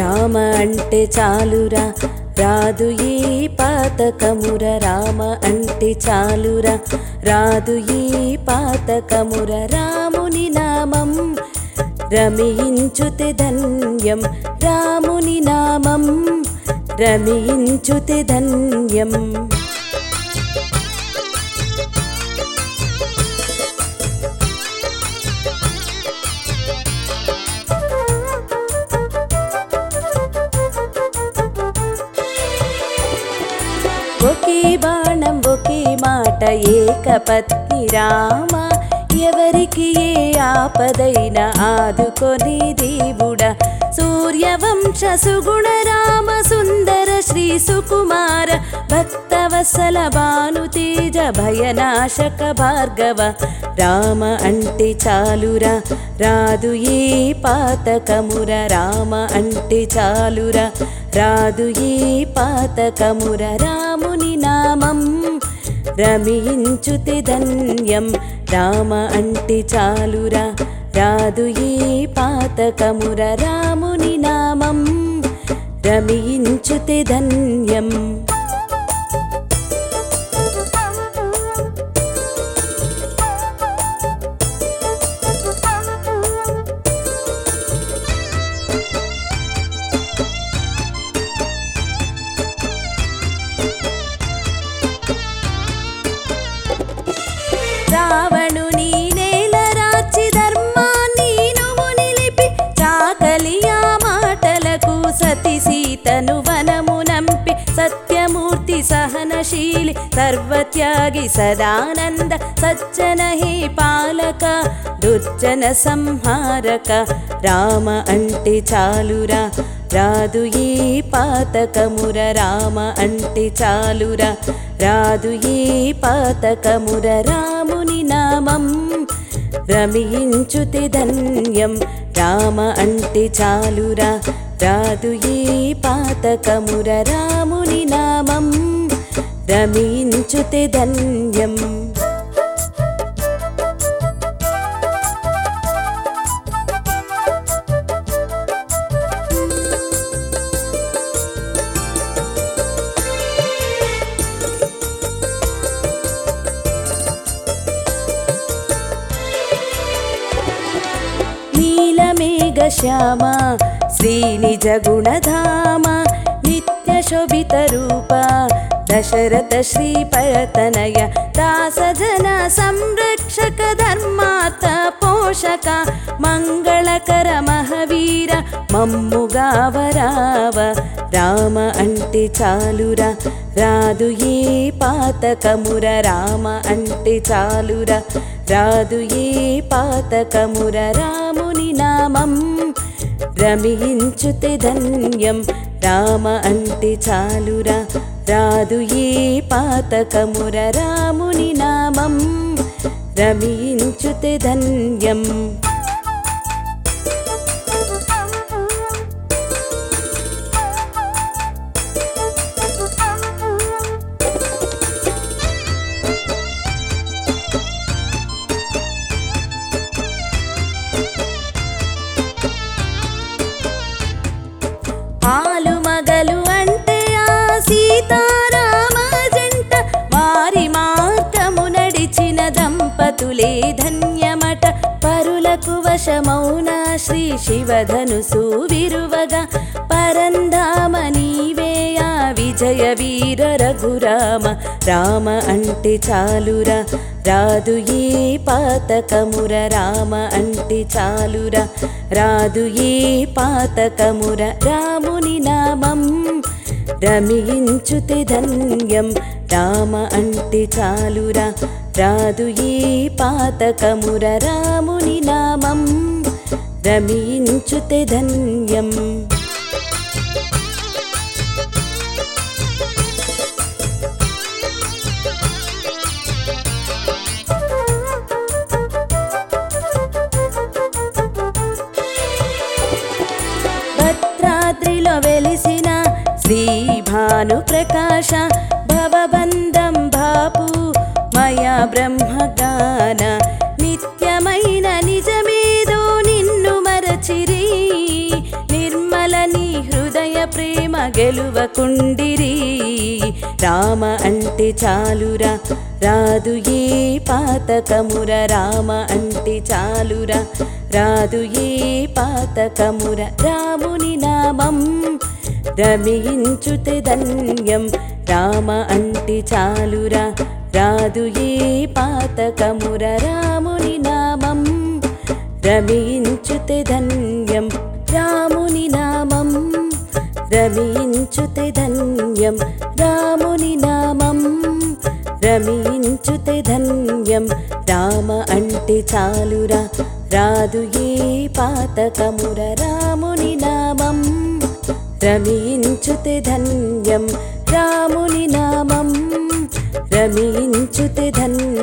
రామ అంటే చాలురా రాదు ఈ పాతకముర రామ అంటే చాలురా రాదు ఈ పాతకముర రాముని నామం రమించుతే ధన్యం రాముని నామం రమించుతే ధన్యం ఒకే బాణం ఒకే మాట ఏకపత్ని రామ ఎవరికి ఏ ఆపదైన ఆదుకొని దేవుడ సూర్యవంశ సుగుణ రామ సుందర శ్రీ సుకుమార భక్తవత్సల భాను తేజ భయనాశక భార్గవ రామ అంటే చాలురా రాదు ఏ పాతకముర రామ అంటే చాలురా రాదు ఏ పాతకముర రాముని నామం రమించుతే ధన్యం రామ అంటే చాలురా రాదు ఏ పాతకముర రాముని నామం రమించుతే ధన్యం రావణుని నేల రాచి ధర్మాన్ని నువ్వు నిలిపి చాకలియా మాటలకు సతి సీతను వనము నంపి సత్యమూర్తి సహనశీలి సర్వత్యాగి సదానంద సజ్జన హే పాలక దుర్జన సంహారక రామ అంటే చాలురా రాదు ఏ పాతకముర రామ అంటే చాలురా రాదు ఏ పాతకముర రాముని నామం రమించుతే ధన్యం రామ అంటే చాలురా రాదు ఏ పాతకముర రాముని నామం రమించుతే ధన్యం నీలమేఘ శ్యామ శ్రీనిజ గుణధామ నిత్య శోభిత రూప దశరథ శ్రీపరతనయ దాసజన సంరక్షక ధర్మాత పోషక మంగళకర మహవీర మమ్ముగావరావ రామ అంటే చాలురా రాదు ఏ పాతకముర రామ అంటే చాలురా రాదు ఏ పాతకముర రాముని నామం రమించుతే ధన్యం రామ అంటే చాలురా రాదు ఏ పాతకముర రాముని నామం రమించుతే ధన్యం ఆలు మగలు అంటే ఆ సీతారామ జంట వారి మార్గము నడిచిన దంపతులే ధన్యమట పరులకు వశమౌన శ్రీ శివధనుసు విరువగా పరంధామ నీవేయా విజయ వీర రఘురామ రామ అంటే చాలురా రాదు ఏ పాతకముర రామ అంటే చాలురా రాదు ఏ పాతకముర రాముని నామం రమించుతే ధన్యం రామ అంటే చాలురా రాదు ఏ పాతకముర రాముని నామం రమించుతే ధన్యం భద్రాద్రిలో వెలిసిన శ్రీ భాను ప్రకాశ భవబంధం బాపు మయా బ్రహ్మగాన నిత్యమైన నిజమేదో నిన్ను మరచిరి నిర్మల నీ హృ గెలువకుండిరి రామ అంటే చాలురా రాదు ఏ పాతకముర రామ అంటే చాలురా రాదు ఏ పాతకముర రాముని నామం రమించుతే ధన్యం రామ అంటే చాలురా రాదు ఏ పాతకముర రాముని నామం రమించుతే ధన్యం రాముని నామం రమించుతే ధన్యం రాముని నామం రమించుతే ధన్యం రామ అంటే చాలురా రాదు ఏ పాతకముర రాముని నామం రమించుతే ధన్యం రాముని నామం రమించుతే ధన్యం